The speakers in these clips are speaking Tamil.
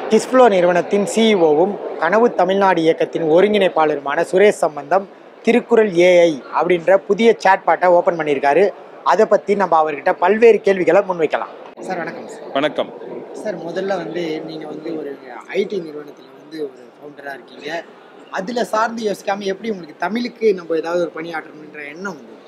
கிஸ்ஃப்ளோ நிறுவனத்தின் சிஇஓவும் கனவு தமிழ்நாடு இயக்கத்தின் ஒருங்கிணைப்பாளருமான சுரேஷ் சம்பந்தம் திருக்குறள் ஏஐ அப்படின்ற புதிய சாட்பாட்டை ஓப்பன் பண்ணியிருக்காரு அதை பற்றி நம்ம அவர்கிட்ட பல்வேறு கேள்விகளை முன்வைக்கலாம் சார் வணக்கம் சார் வணக்கம் சார் முதல்ல வந்து நீங்கள் வந்து ஒரு ஐடி நிறுவனத்தில் வந்து ஒரு ஃபவுண்டராக இருக்கீங்க அதில் சார்ந்து யோசிக்காமல் எப்படி உங்களுக்கு தமிழுக்கு நம்ம ஏதாவது ஒரு பணியாற்றணுன்ற எண்ணம் வந்து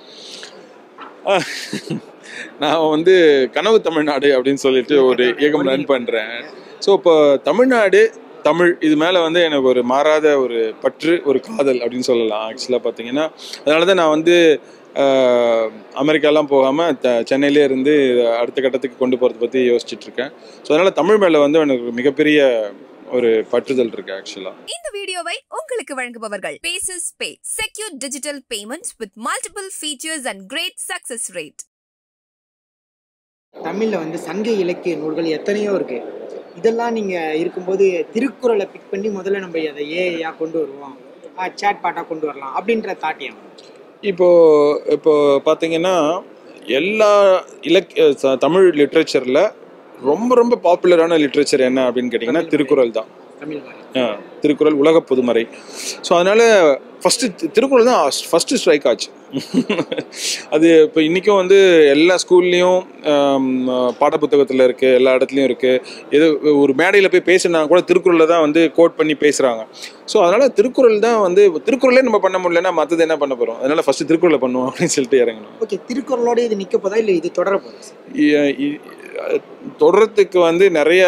நான் வந்து கனவு தமிழ்நாடு அப்படின்னு சொல்லிட்டு ஒரு இயக்கம் ரன் பண்ணுறேன் ஸோ இப்போ தமிழ்நாடு தமிழ் இது மேலே வந்து எனக்கு ஒரு மாறாத ஒரு பற்று ஒரு காதல் அப்படின்னு சொல்லலாம் ஆக்சுவலாக பார்த்தீங்கன்னா அதனால தான் நான் வந்து ஆஹ், அமெரிக்காலாம் போகாமல் த சென்னையிலே இருந்து அடுத்த கட்டத்துக்கு கொண்டு போகிறத பற்றி யோசிச்சுட்டு இருக்கேன் ஸோ அதனால் தமிழ் மேலே வந்து எனக்கு மிகப்பெரிய ஒரு பற்றுதல் இருக்கு ஆக்சுவலாக இந்த வீடியோவை உங்களுக்கு வழங்குபவர்கள் பேசஸ் pay secure digital payments with multiple features and great success rate தமிழில் வந்து சங்க இலக்கிய நூல்கள் எத்தனையோ இருக்கு இதெல்லாம் நீங்கள் இருக்கும்போது திருக்குறளை பிக் பண்ணி முதல்ல நம்ம அதை ஏஐயாக கொண்டு வருவோம் சேட் பாட்டாக கொண்டு வரலாம் அப்படின்ற தாட்டியம் இப்போ இப்போ பார்த்தீங்கன்னா எல்லா இலக் ச- தமிழ் லிட்ரேச்சரில் ரொம்ப ரொம்ப பாப்புலரான லிட்ரேச்சர் என்ன அப்படின்னு கேட்டிங்கன்னா திருக்குறள் தான் தமிழ் மாதிரி ஆ, திருக்குறள் உலக பொதுமறை ஸோ அதனால் ஃபஸ்ட்டு திருக்குறள் தான் ஃபஸ்ட்டு ஸ்ட்ரைக் ஆச்சு அது இப்போ இன்றைக்கும் வந்து எல்லா ஸ்கூல்லேயும் பாடப்புத்தகத்தில் இருக்குது எல்லா இடத்துலையும் இருக்குது எது ஒரு மேடையில் போய் பேசினா கூட திருக்குறளில் தான் வந்து கோட் பண்ணி பேசுகிறாங்க ஸோ அதனால் திருக்குறள் தான் வந்து திருக்குறளே நம்ம பண்ண முடியலன்னா மற்றது என்ன பண்ண போகிறோம் அதனால் ஃபஸ்ட்டு திருக்குறளை பண்ணுவோம் அப்படின்னு சொல்லிட்டு இறங்கணும் ஓகே திருக்குறளோட இது நிற்க போதா இல்லை இது தொடர போதா சார் இ- இ- தொடர்றதுக்கு வந்து நிறைய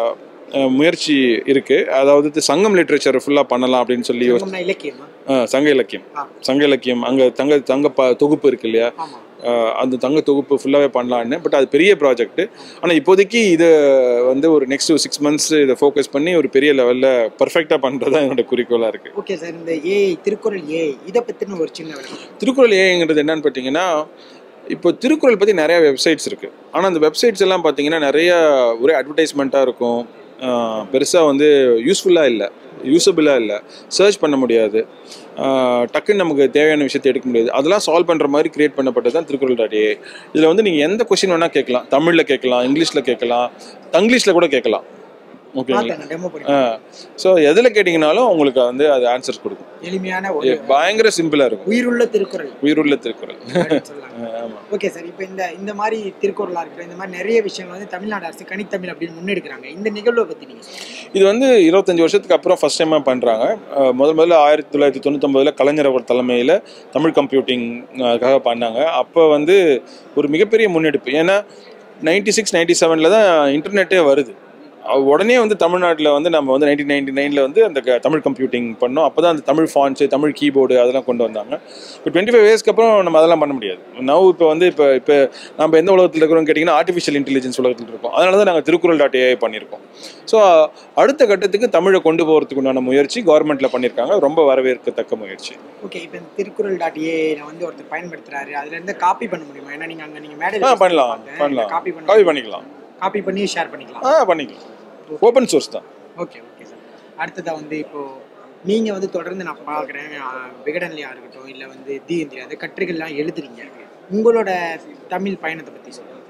அஹ், முயற்சி இருக்கு அதாவது சங்கம் லிட்ரேச்சர் ஃபுல்லாக பண்ணலாம் அப்படின்னு சொல்லி யோசி- சங்கம்னா இலக்கியமா அஹ், சங்க இலக்கியம் ஆ. சங்க இலக்கியம் அங்கே தங்க தங்க ப தொகுப்பு இருக்கு இல்லையா ஆமாம் அஹ், அந்த தங்க தொகுப்பு ஃபுல்லாகவே பண்ணலான்னு பட் அது பெரிய ப்ராஜெக்ட் ஆனால் இப்போதைக்கு இதை வந்து ஒரு நெக்ஸ்ட் சிக்ஸ் மந்த்ஸ் இதை ஃபோக்கஸ் பண்ணி ஒரு பெரிய லெவலில் பர்ஃபெக்டாக பண்ணுறது தான் என்னோட குறிக்கோளாக இருக்குது ஓகே சார் இந்த ஏஐ திருக்குறள் ஏஐ இதை பற்றின ஒரு சின்ன விளக்கம் திருக்குறள் ஏங்கிறது என்னன்னு பார்த்தீங்கன்னா இப்போ திருக்குறள் பற்றி நிறைய வெப்சைட்ஸ் இருக்குது ஆனால் அந்த வெப்சைட்ஸ் எல்லாம் பார்த்தீங்கன்னா நிறைய ஒரே அட்வர்டைஸ்மெண்ட்டாக இருக்கும் பெருசாக வந்து யூஸ்ஃபுல்லாக இல்லை யூஸபிளாக இல்லை சர்ச் பண்ண முடியாது ஆஹ் டக்குன்னு நமக்கு தேவையான விஷயத்தை எடுக்க முடியாது அதெல்லாம் சால்வ் பண்ணுற மாதிரி கிரியேட் பண்ணப்பட்டது தான் திருக்குறள் டாட் ஏ இதில் வந்து நீங்கள் எந்த கொஸ்டின் வேணால் கேட்கலாம் தமிழில் கேட்கலாம் இங்கிலீஷில் கேட்கலாம் தங்கிலீஷில் கூட கேட்கலாம் ஓகேங்களா பார்த்தேன் டெமோ பண்ணி ஸோ எதில் கேட்டிங்கனாலும் உங்களுக்கு வந்து அது ஆன்சர்ஸ் கொடுக்கும் எளிமையான ஒரு பயங்கர சிம்பிளாக இருக்கும் உயிருள்ள திருக்குறள் உயிருள்ள திருக்குறள் அப்படின்னு சொல்லலாம் ஆமாம் ஓகே சார் இப்போ இந்த இந்த மாதிரி திருக்குறளாக இருக்கட்டும் இந்த மாதிரி நிறைய விஷயங்கள் வந்து தமிழ்நாடு அரசு கனித்தமிழ் அப்படின்னு முன்னெடுக்கிறாங்க இந்த நிகழ்வை பற்றி நீங்கள் சொல்லுங்கள் இது வந்து இருபத்தஞ்சி வருஷத்துக்கு அப்புறம் ஃபர்ஸ்ட் டைமாக பண்ணுறாங்க முதல் முதல்ல ஆயிரத்தி தொள்ளாயிரத்தி தொண்ணூத்தொம்பதில் கலைஞர் அவர் தலைமையில் தமிழ் கம்ப்யூட்டிங்காக பண்ணாங்க அப்போ வந்து ஒரு மிகப்பெரிய முன்னெடுப்பு ஏன்னா நைன்டி சிக்ஸ் நைன்டி செவனில் தான் இன்டர்நெட்டே வருது அஹ் உடனே வந்து தமிழ்நாட்டில் வந்து நம்ம வந்து நைன்டீன் நைன்டி நைனில் வந்து அந்த க- தமிழ் கம்ப்யூட்டிங் பண்ணோம் அப்போ தான் அந்த தமிழ் ஃபான்ஸு தமிழ் கீபோர்டு அதெல்லாம் கொண்டு வந்தாங்க இப்போ டுவெண்ட்டி ஃபைவ் இயர்ஸ்க்கு அப்புறம் நம்ம அதெல்லாம் பண்ண முடியாது நவ் இப்போ வந்து இப்போ இப்போ நம்ம எந்த உலகத்தில் இருக்கிறோம் கேட்டிங்கன்னா ஆர்டிஃபிஷியல் இன்டெலிஜென்ஸ் உலகத்தில் இருக்கோம் அதனால தான் நாங்கள் திருக்குறள் டாட் ஏஐ பண்ணியிருக்கோம் ஸோ அடுத்த கட்டத்துக்கு தமிழை கொண்டு போகிறதுக்கு உண்டான முயற்சி கவர்மெண்ட்டில் பண்ணியிருக்காங்க ரொம்ப வரவேற்கத்தக்க முயற்சி ஓகே இப்போ இந்த திருக்குறள் டாட் ஏஐல வந்து ஒருத்தர் பயன்படுத்துறாரு அதுல இருந்து காப்பி பண்ண முடியுமா ஏன்னா நீங்க அங்க நீங்க ஆ மேடையில் பண்ணலாம் பண்ணலாம் காப்பி பண்ண காப்பி பண்ணிக்கலாம் காப்பி பண்ணி ஷேர் பண்ணிக்கலாம் ஆ பண்ணிக்கலாம் ஓப்பன் சோர்ஸ் தான் ஓகே ஓகே சார் அடுத்ததா வந்து இப்போ நீங்க வந்து தொடர்ந்து நான் பார்க்குறேன் விகடன்லையா இருக்கட்டும் இல்லை வந்து தி இந்தியா அந்த கட்டுரைகள்லாம் எழுதுறீங்க உங்களோட தமிழ் பயணத்தை பத்தி சொல்லுங்க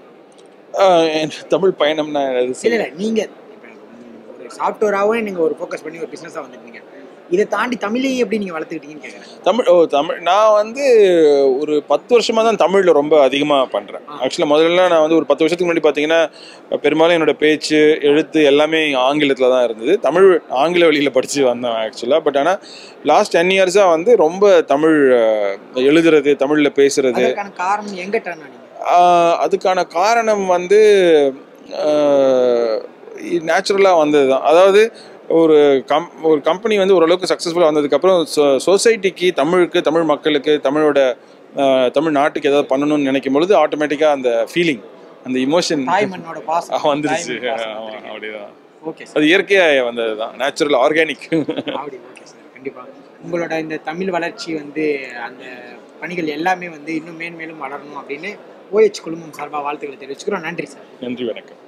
ஆ, என் தமிழ் பயணம்னா அது இல்ல இல்ல நீங்க இப்ப ஒரு சாஃப்ட்வேராகவே நீங்க ஒரு ஃபோக்கஸ் பண்ணி ஒரு பிசினஸா வந்துருக்கீங்க இதை தாண்டி தமிழையும் எப்படி நீங்க வளர்த்துக்கிட்டீங்கன்னு கேட்குறேன் தமிழ் ஓ தமிழ் நான் வந்து ஒரு பத்து வருஷமாக தான் தமிழில் ரொம்ப அதிகமாக பண்ணுறேன் ஆக்சுவலாக முதல்ல நான் வந்து ஒரு பத்து வருஷத்துக்கு முன்னாடி பார்த்தீங்கன்னா பெரும்பாலும் என்னோட பேச்சு எழுத்து எல்லாமே ஆங்கிலத்தில் தான் இருந்தது தமிழ் ஆங்கில வழியில் படித்து வந்தேன் ஆக்சுவலாக பட் ஆனால் லாஸ்ட் டென் இயர்ஸாக வந்து ரொம்ப தமிழ் அஹ், எழுதுறது தமிழில் பேசுறது அதற்கான காரணம் எங்க டர்ன் ஆனீங்க ஆஹ் அதுக்கான காரணம் வந்து நேச்சுரலாக வந்தது தான் அதாவது ஒரு கம் ஒரு கம்பெனி வந்து ஓரளவுக்கு சக்ஸஸ்ஃபுல்லாக வந்ததுக்கப்புறம் சொ சொசைட்டிக்கு தமிழுக்கு தமிழ் மக்களுக்கு தமிழோட ஆஹ் தமிழ் நாட்டுக்கு ஏதாவது பண்ணணும்னு நினைக்கும் பொழுது ஆட்டோமேட்டிக்காக அந்த ஃபீலிங் அந்த இமோஷன் தாய் மண்ணோட பாசம் வந்துருச்சு தாய் மண் பாசம் ஆமா, வந்துருக்கு. அப்படிதான் ஓகே சார் அது இயற்கையாக வந்தது தான் நேச்சுரல் ஆர்கானிக் அப்படி ஓகே சார் கண்டிப்பா உங்களோட இந்த தமிழ் வளர்ச்சி வந்து அந்த பணிகள் எல்லாமே வந்து இன்னும் மேன்மேலும் வளரணும் அப்படின்னு ஓஎச் குழுமம் சார்பாக வாழ்த்துக்களை தெரிவிச்சுக்கிறோம் நன்றி சார் நன்றி வணக்கம்